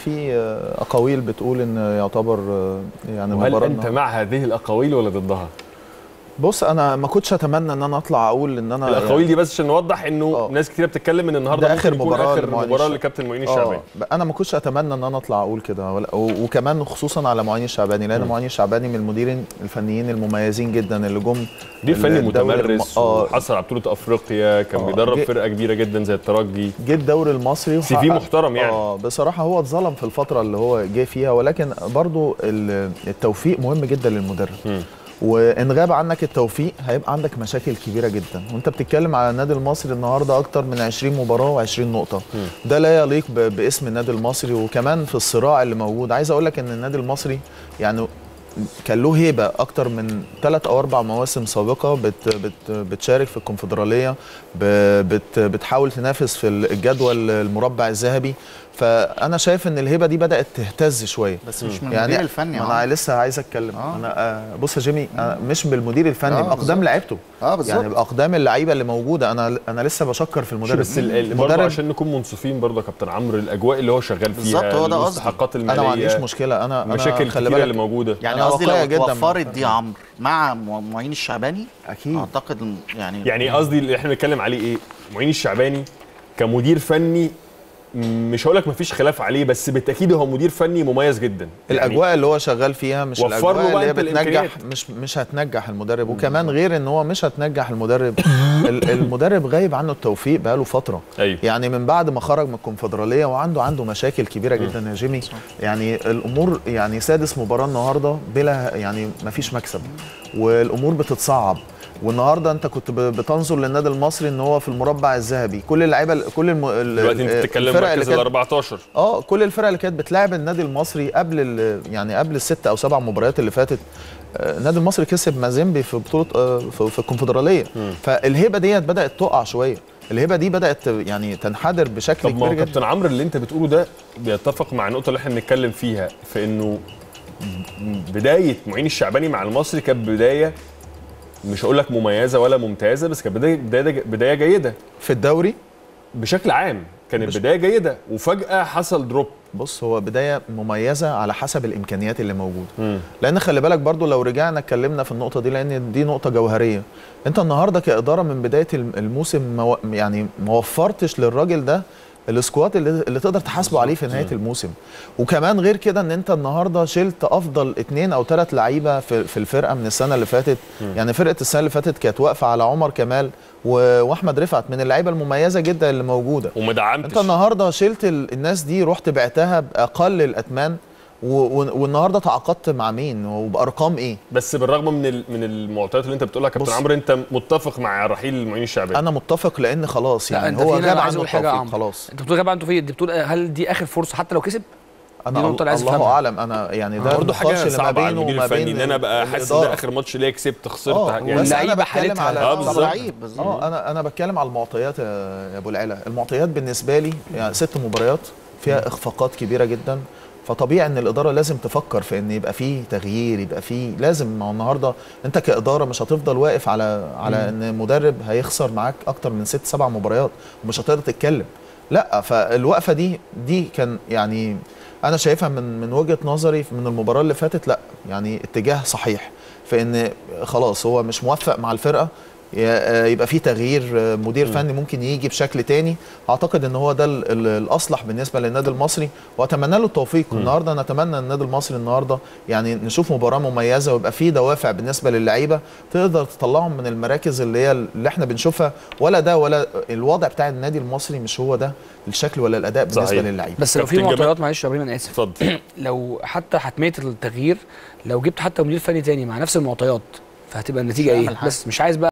في آه، اقاويل بتقول ان يعتبر آه، يعني وهل المباراه انت مع هذه الاقاويل ولا ضدها؟ بص انا ما كنتش اتمنى ان انا اطلع اقول ان انا الاقاويل دي بس عشان نوضح انه آه. ناس كتير بتتكلم ان النهارده ده ممكن آخر يكون مباراة اخر لمعين مباراه الشعباني. لكابتن معين اه الشعباني انا ما كنتش اتمنى ان انا اطلع اقول كده ولا- و- وكمان خصوصا على معين الشعباني لان مم. معين الشعباني من المديرين الفنيين المميزين جدا اللي جم دي فني الدوري الم- متمرس آه. وحصل على بطوله افريقيا كان آه. بيدرب جه- فرقه كبيره جدا زي الترجي جه الدوري المصري سي في وحقق- محترم يعني. اه بصراحه هو اتظلم في الفتره اللي هو جه فيها ولكن برضو ال- التوفيق مهم جدا للمدرب مم. وان غاب عنك التوفيق هيبقى عندك مشاكل كبيره جدا وانت بتتكلم على النادي المصري النهارده اكتر من 20 مباراه و20 نقطه ده لا يليق ب- باسم النادي المصري وكمان في الصراع اللي موجود عايز اقول لك ان النادي المصري يعني كان له هيبه اكتر من ثلاث او اربع مواسم سابقه بت بت بتشارك في الكونفدراليه ب- بت بتحاول تنافس في الجدول المربع الذهبي فانا شايف ان الهيبه دي بدات تهتز شويه بس مش من المدير الفني ما آه. انا لسه عايز اتكلم آه. انا آه بص يا جيمي أنا مش بالمدير الفني آه، باقدام بالظبط. لعيبته اه بالظبط يعني باقدام اللعيبه اللي موجوده انا انا لسه بشكر في المدرب بس ال- ال- برضه عشان نكون منصفين برضه يا كابتن عمرو الاجواء اللي هو شغال فيها بالظبط، هو ده قصدي. المستحقات الماليه انا ما عنديش مشكله انا المشاكل أنا خلي الكتيره بالك اللي موجوده يعني أنا قصدي واقعي لو جداً اتوفرت مع- دي عمرو مع م- معين الشعباني اكيد اعتقد إن- يعني يعني قصدي اللي احنا بنتكلم عليه ايه معين الشعباني كمدير فني مش هقول لك مفيش خلاف عليه بس بالتاكيد هو مدير فني مميز جدا يعني الاجواء اللي هو شغال فيها مش وفر له الاجواء بقى اللي هي أنت بتنجح الإمكانيات. مش مش هتنجح المدرب وكمان غير ان هو مش هتنجح المدرب ال- المدرب غايب عنه التوفيق بقاله فتره ايوه يعني من بعد ما خرج من الكونفدراليه وعنده عنده مشاكل كبيره جدا يا جيمي يعني الامور يعني سادس مباراه النهارده بلا يعني ما فيش مكسب والامور بتتصعب والنهارده انت كنت ب- بتنظر للنادي المصري ان هو في المربع الذهبي كل اللعيبه كل الم... ال- دلوقتي انت ال- بتتكلم الفرق اللي مركز ال كانت 14 اه كل الفرق اللي كانت بتلاعب النادي المصري قبل ال- يعني قبل الست او سبع مباريات اللي فاتت آه، النادي المصري كسب مازيمبي في بطوله آه، في في الكونفدراليه فالهيبه ديت بدات تقع شويه الهيبه دي بدات يعني تنحدر بشكل طب ما كبير هو جدا كابتن عمرو اللي انت بتقوله ده بيتفق مع النقطه اللي احنا بنتكلم فيها في انه بدايه معين الشعباني مع المصري كانت بدايه مش هقول لك مميزه ولا ممتازه بس كانت بدايه بدايه بدايه جيده في الدوري بشكل عام كانت بدايه جيده وفجاه حصل دروب بص هو بدايه مميزه على حسب الامكانيات اللي موجوده لان خلي بالك برضو لو رجعنا اتكلمنا في النقطه دي لان دي نقطه جوهريه انت النهارده كاداره من بدايه الم- الموسم مو يعني ما وفرتش للراجل ده السكواد اللي, اللي تقدر تحاسبه عليه في نهايه الموسم وكمان غير كده ان انت النهارده شلت افضل اتنين او ثلاث لعيبه في, في الفرقه من السنه اللي فاتت يعني فرقه السنه اللي فاتت كانت واقفه على عمر كمال و- واحمد رفعت من اللعيبه المميزه جدا اللي موجوده وما دعمتش انت النهارده شلت ال- الناس دي رحت بعتها باقل الاثمان و- و- والنهارده تعاقدت مع مين وبارقام ايه بس بالرغم من ال- من المعطيات اللي انت بتقولها يا كابتن بص. عمرو انت متفق مع رحيل معين الشعباني انا متفق لان خلاص لا يعني انت هو في هنا غاب انا عايز عنه اقول حاجه يا التوفيق عمرو خلاص انت بتقول غاب عنده توفيق انت بتقول هل دي اخر فرصه حتى لو كسب دي انا نقطة أنا عايز الله أفهمها. اعلم انا يعني ده برضه حاجه النقاش اللي ما صعبه على بينه المدير وما الفني بين ان انا ابقى حاسس ان الإدارة. ده اخر ماتش ليا كسبت خسرت اه يعني بس انا واللعيبة بتكلم حالتها. على اه طب بالظبط. لعيب بالظبط اه انا انا بتكلم على المعطيات يا يا ابو العلا المعطيات بالنسبه لي يعني ست مباريات فيها اخفاقات كبيره جدا فطبيعي ان الاداره لازم تفكر في ان يبقى فيه تغيير يبقى فيه لازم ما هو النهارده انت كاداره مش هتفضل واقف على على ان مدرب هيخسر معاك اكتر من ست سبع مباريات ومش هتقدر تتكلم لا فالوقفه دي دي كان يعني انا شايفها من من وجهه نظري من المباراه اللي فاتت لا يعني اتجاه صحيح في ان خلاص هو مش موفق مع الفرقه ي- يبقى في تغيير مدير فني ممكن يجي بشكل تاني اعتقد ان هو ده ال- ال- الاصلح بالنسبه للنادي المصري واتمنى له التوفيق النهارده نتمنى النادي المصري النهارده يعني نشوف مباراه مميزه ويبقى في دوافع بالنسبه للعيبه تقدر تطلعهم من المراكز اللي هي اللي احنا بنشوفها ولا ده ولا الوضع بتاع النادي المصري مش هو ده الشكل ولا الاداء بالنسبه صحيح. للعيبه بس لو في كابتن جمال- معطيات معلش يا ابراهيم انا اسف اتفضل لو حتى حتميه التغيير لو جبت حتى مدير فني تاني مع نفس المعطيات فهتبقى النتيجه هيعمل ايه حاجة. بس مش عايز بقى